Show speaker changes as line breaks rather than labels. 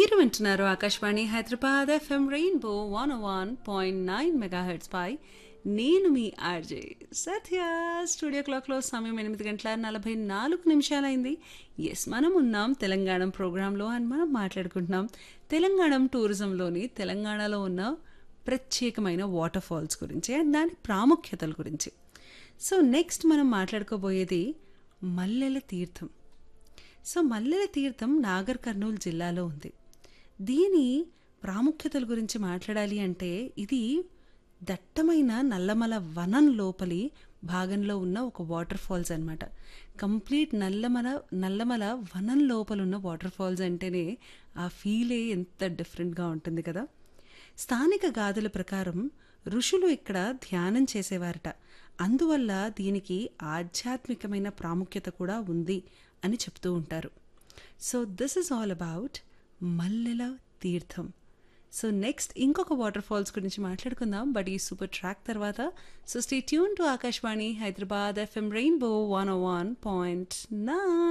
మీరు వింటున్నారు Akashvani Hyderabad FM rainbow one one point nine megahertz పై నేను మీ ఆర్జే సత్య స్టూడియో క్లాక్లో సమయం ఎనిమిది గంటల నలభై నాలుగు నిమిషాలైంది ఎస్ మనం ఉన్నాం తెలంగాణ ప్రోగ్రాంలో అని మనం మాట్లాడుకుంటున్నాం తెలంగాణ టూరిజంలోని తెలంగాణలో ఉన్న ప్రత్యేకమైన వాటర్ ఫాల్స్ గురించి అండ్ దాని ప్రాముఖ్యతల గురించి సో నెక్స్ట్ మనం మాట్లాడుకోబోయేది మల్లెల తీర్థం సో మల్లెల తీర్థం నాగర్ కర్నూలు జిల్లాలో ఉంది దీని ప్రాముఖ్యతల గురించి మాట్లాడాలి అంటే ఇది దట్టమైన నల్లమల వనం లోపలి భాగంలో ఉన్న ఒక వాటర్ ఫాల్స్ అనమాట కంప్లీట్ నల్లమల నల్లమల వనం లోపల ఉన్న వాటర్ ఫాల్స్ అంటేనే ఆ ఫీలే ఎంత డిఫరెంట్గా ఉంటుంది కదా స్థానిక గాథల ప్రకారం ఋషులు ఇక్కడ ధ్యానం చేసేవారట అందువల్ల దీనికి ఆధ్యాత్మికమైన ప్రాముఖ్యత కూడా ఉంది అని చెప్తూ ఉంటారు so this is all about Mallela Theertham so next ఇంకొక వాటర్ ఫాల్స్ గురించి మాట్లాడుకుందాం బట్ ఈ సూపర్ ట్రాక్ తర్వాత so stay tuned to Akashvani Hyderabad FM rainbow one one point nine